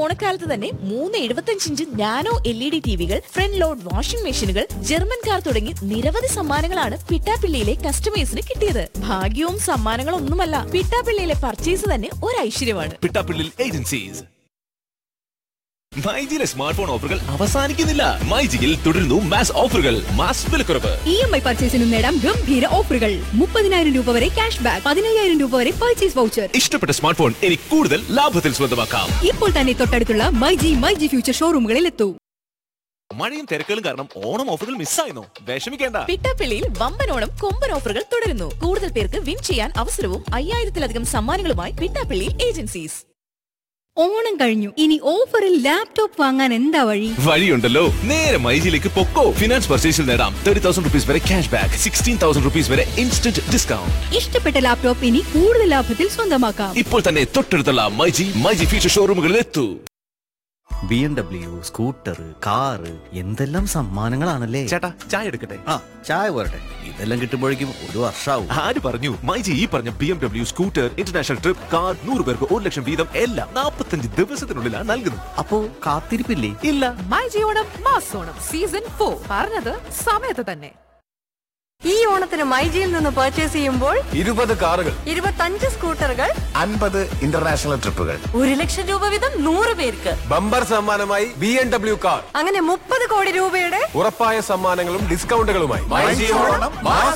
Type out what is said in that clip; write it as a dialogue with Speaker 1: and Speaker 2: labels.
Speaker 1: ഓണക്കാലത്ത് തന്നെ മൂന്ന് എഴുപത്തഞ്ച് inch nano L E D ടിവികൾ ഫ്രണ്ട് ലോഡ് വാഷിംഗ് മെഷീനുകൾ ജർമ്മൻ കാർ തുടങ്ങി നിരവധി സമ്മാനങ്ങളാണ് പിട്ടാപ്പിള്ളിയിലെ കസ്റ്റമേഴ്സിന് കിട്ടിയത് ഭാഗ്യവും സമ്മാനങ്ങളും ഒന്നുമല്ല പിട്ടാപ്പിള്ളിയിലെ പർച്ചേസ് തന്നെ ഒരു ഐശ്വര്യമാണ്
Speaker 2: പിട്ടാപ്പിള്ളിൽ ഏജൻസീസ് മൈജിയിലെ സ്മാർട്ട് ഫോൺ ഓഫറുകൾ അവസാനിക്കുന്നില്ല മൈജിയിൽ തുടരുന്നു മാസ് ഓഫറുകൾ മാസ് വിലക്കുറവ്
Speaker 3: ഇ എം ഐ പർച്ചേസിനും നേടാം ഗംഭീര ഓഫറുകൾ മുപ്പതിനായിരം രൂപ വരെ ക്യാഷ് ബാക്ക് പതിനയ്യായിരം രൂപ വരെ പർച്ചേസ് വൗച്ചർ
Speaker 2: ഇഷ്ടപ്പെട്ട സ്മാർട്ട് ഫോൺ ഇനി കൂടുതൽ ലാഭത്തിൽ സ്വന്തമാക്കാം
Speaker 3: ഇപ്പോൾ തന്നെ തൊട്ടടുത്തുള്ള മൈജി മൈജി ഫ്യൂച്ചർ ഷോറൂമുകളിൽ എത്തൂ
Speaker 2: മഴയും തിരക്കുകളും കാരണം ഓണം ഓഫറുകൾ മിസ്സായിരുന്നു വിഷമിക്കേണ്ട
Speaker 1: പിട്ടാപ്പിള്ളിയിൽ വമ്പനോണം കൊമ്പൻ ഓഫറുകൾ തുടരുന്നു കൂടുതൽ പേർക്ക് വിൻ ചെയ്യാൻ അവസരവും അയ്യായിരത്തിലധികം സമ്മാനങ്ങളുമായി പിട്ടാപ്പിള്ളി ഏജൻസീസ്
Speaker 3: ഓണം കഴിഞ്ഞു ഇനി ഓഫറിൽ ലാപ്ടോപ്പ് വാങ്ങാൻ എന്താ വഴി
Speaker 2: വഴിയുണ്ടല്ലോ നേരെ മൈജിയിലേക്ക് പൊക്കോ ഫിനാൻസ് പർച്ചേസിൽ നേടാം തേർട്ടി തൗസൻഡ് റുപ്പീസ് വരെ cash back sixteen thousand rupees വരെ ഇൻസ്റ്റന്റ് ഡിസ്കൗണ്ട്
Speaker 3: ഇഷ്ടപ്പെട്ട ലാപ്ടോപ്പ് ഇനി കൂടുതൽ ലാഭത്തിൽ സ്വന്തമാക്കാം
Speaker 2: ഇപ്പോൾ തന്നെ തൊട്ടടുത്തുള്ള മൈജി മൈജി ഫ്യൂച്ചർ ഷോറൂമുകളിൽ എത്തൂ
Speaker 4: B M W scooter car എന്തെല്ലാം സമ്മാനങ്ങളാണല്ലേ
Speaker 2: ചേട്ടാ ചായ എടുക്കട്ടെ
Speaker 4: ആ ചായ പോരട്ടെ ഇതെല്ലാം കിട്ടുമ്പോഴേക്കും ഒരു വർഷാവും
Speaker 2: ആര് പറഞ്ഞു മൈജി ഈ പറഞ്ഞ B M W scooter international trip car നൂറ് പേർക്ക് ഒരു ലക്ഷം വീതം എല്ലാം നാൽപ്പത്തഞ്ച് ദിവസത്തിനുള്ളിലാണ് നൽകുന്നത്
Speaker 4: അപ്പോ കാത്തിരിപ്പില്ലേ
Speaker 2: ഇല്ല
Speaker 5: മൈ ജിയോണം മാസോണം സീസൺ ഫോർ പറഞ്ഞത് സമയത്ത് തന്നെ
Speaker 6: ഈ ഓണത്തിന് മൈജിയിൽ നിന്ന് പർച്ചേസ് ചെയ്യുമ്പോൾ
Speaker 7: ഇരുപത് കാറുകൾ
Speaker 6: ഇരുപത്തഞ്ച് സ്കൂട്ടറുകൾ
Speaker 7: അൻപത് ഇന്റർനാഷണൽ ട്രിപ്പുകൾ
Speaker 6: ഒരു ലക്ഷം രൂപ വീതം നൂറ് പേർക്ക്
Speaker 7: ബമ്പർ സമ്മാനമായി ബി എം ഡബ്ല്യു കാർ
Speaker 6: അങ്ങനെ മുപ്പത് കോടി രൂപയുടെ
Speaker 7: ഉറപ്പായ സമ്മാനങ്ങളും ഡിസ്കൗണ്ടുകളുമായി